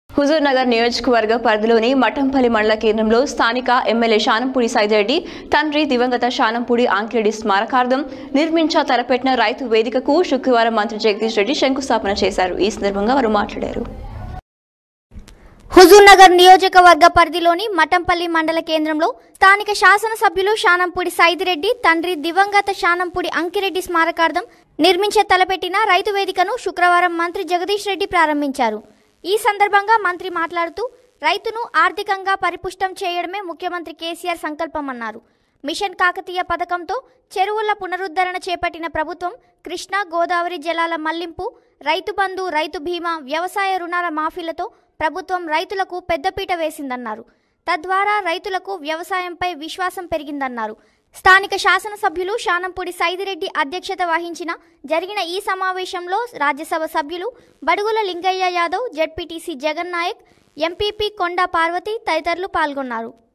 హుజూర్ నగర్ నియోజకవర్గ పరిధిలోని మఠంపల్లి మండల కేంద్రంలో స్థానిక ఎమ్మెల్యే శానంపూడి సైదిరెడ్డి తండ్రి దివంగత శానంపూడి ఆంకిరెడ్డి స్మారకార్థం నిర్మించ తలపెట్టిన రైతు వేదికకు శుక్రవారం మంత్రి జగదీష్ రెడ్డి శంకుస్థాపన చేశారు ఈ సందర్భంగా వారు మాట్లాడారు హుజూర్నగర్ నియోజకవర్గ పరిధిలోని మఠంపల్లి మండల కేంద్రంలో స్థానిక శాసనసభ్యులు శానంపూడి సైదిరెడ్డి తండ్రి దివంగత శానంపూడి అంకిరెడ్డి స్మారకార్థం నిర్మించే తలపెట్టిన రైతు వేదికను శుక్రవారం మంత్రి జగదీష్ రెడ్డి ప్రారంభించారు ఈ సందర్భంగా మంత్రి మాట్లాడుతూ రైతును ఆర్థికంగా పరిపుష్టం చేయడమే ముఖ్యమంత్రి కేసీఆర్ సంకల్పమన్నారు మిషన్ కాకతీయ పథకంతో చెరువుల పునరుద్ధరణ చేపట్టిన ప్రభుత్వం కృష్ణా గోదావరి జలాల మళ్లింపు రైతు బంధు రైతు బీమా వ్యవసాయ రుణాల మాఫీలతో ప్రభుత్వం రైతులకు పెద్దపీట వేసిందన్నారు తద్వారా రైతులకు వ్యవసాయంపై విశ్వాసం పెరిగిందన్నారు స్థానిక శాసనసభ్యులు శానంపూడి సైదిరెడ్డి అధ్యక్షత వహించిన జరిగిన ఈ సమావేశంలో రాజ్యసభ సభ్యులు బడుగుల లింగయ్య యాదవ్ జడ్పీటీసీ జగన్ నాయక్ ఎంపీపీ కొండా పార్వతి తదితరులు పాల్గొన్నారు